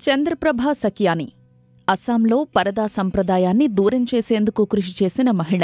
చంద్రప్రభ సకియాని అస్సాంలో పరదా సంప్రదాయాన్ని దూరం చేసేందుకు కృషి చేసిన మహిళ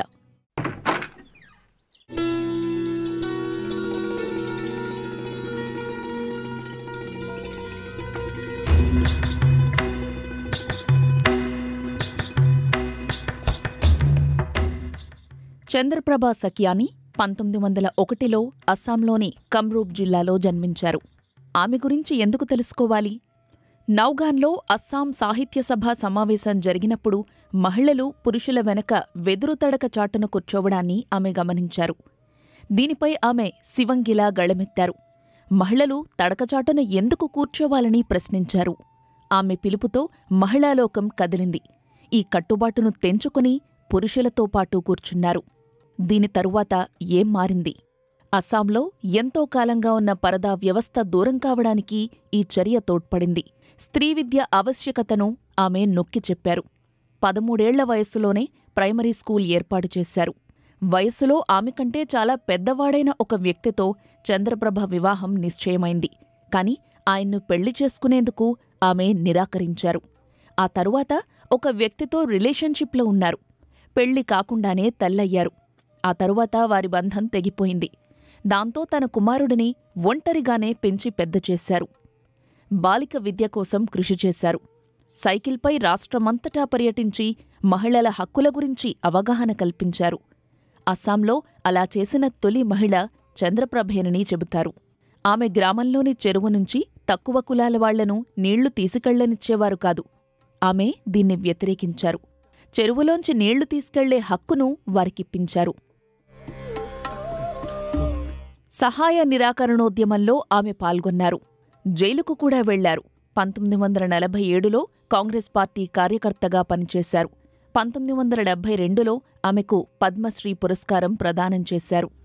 చంద్రప్రభ సకియాని పంతొమ్మిది వందల ఒకటిలో అస్సాంలోని కమ్రూప్ జిల్లాలో జన్మించారు ఆమె గురించి ఎందుకు తెలుసుకోవాలి నౌగాన్లో అస్సాం సాహిత్య సభ సమావేశం జరిగినప్పుడు మహిళలు పురుషుల వెనక వెదురు తడక చాటున కూర్చోవడాన్ని ఆమె గమనించారు దీనిపై ఆమె శివంగిలా గళమెత్తారు మహిళలు తడకచాటున ఎందుకు కూర్చోవాలని ప్రశ్నించారు ఆమె పిలుపుతో మహిళాలోకం కదిలింది ఈ కట్టుబాటును తెంచుకుని పురుషులతో పాటు కూర్చున్నారు దీని తరువాత ఏం మారింది అస్సాంలో ఎంతో కాలంగా ఉన్న పరదా వ్యవస్థ దూరం కావడానికి ఈ చర్య తోడ్పడింది స్త్రీ విద్య ఆవశ్యకతను ఆమె నొక్కి చెప్పారు పదమూడేళ్ల వయస్సులోనే ప్రైమరీ స్కూల్ ఏర్పాటు చేశారు వయస్సులో ఆమె కంటే చాలా పెద్దవాడైన ఒక వ్యక్తితో చంద్రప్రభ వివాహం నిశ్చయమైంది కాని ఆయన్ను పెళ్లి చేసుకునేందుకు ఆమె నిరాకరించారు ఆ తరువాత ఒక వ్యక్తితో రిలేషన్షిప్లో ఉన్నారు పెళ్లి కాకుండానే తల్లయ్యారు ఆ తరువాత వారి బంధం తెగిపోయింది దాంతో తన కుమారుడిని ఒంటరిగానే పెంచి పెద్ద చేశారు బాలిక విద్య కోసం కృషి చేశారు సైకిల్పై రాష్ట్రమంతటా పర్యటించి మహిళల హక్కుల గురించి అవగాహన కల్పించారు అస్సాంలో అలా చేసిన తొలి మహిళ చంద్రప్రభేనని చెబుతారు ఆమె గ్రామంలోని చెరువు నుంచి తక్కువ కులాల వాళ్లను నీళ్లు తీసుకెళ్లనిచ్చేవారు కాదు ఆమె దీన్ని వ్యతిరేకించారు చెరువులోంచి నీళ్లు తీసుకెళ్లే హక్కును వారికిప్పించారు సహాయ నిరాకరణోద్యమంలో ఆమె పాల్గొన్నారు జైలుకు కూడా వెళ్లారు పంతొమ్మిది వందల నలభై ఏడులో కాంగ్రెస్ పార్టీ కార్యకర్తగా పనిచేశారు పంతొమ్మిది వందల డెబ్బై రెండులో ఆమెకు పద్మశ్రీ పురస్కారం ప్రదానం చేశారు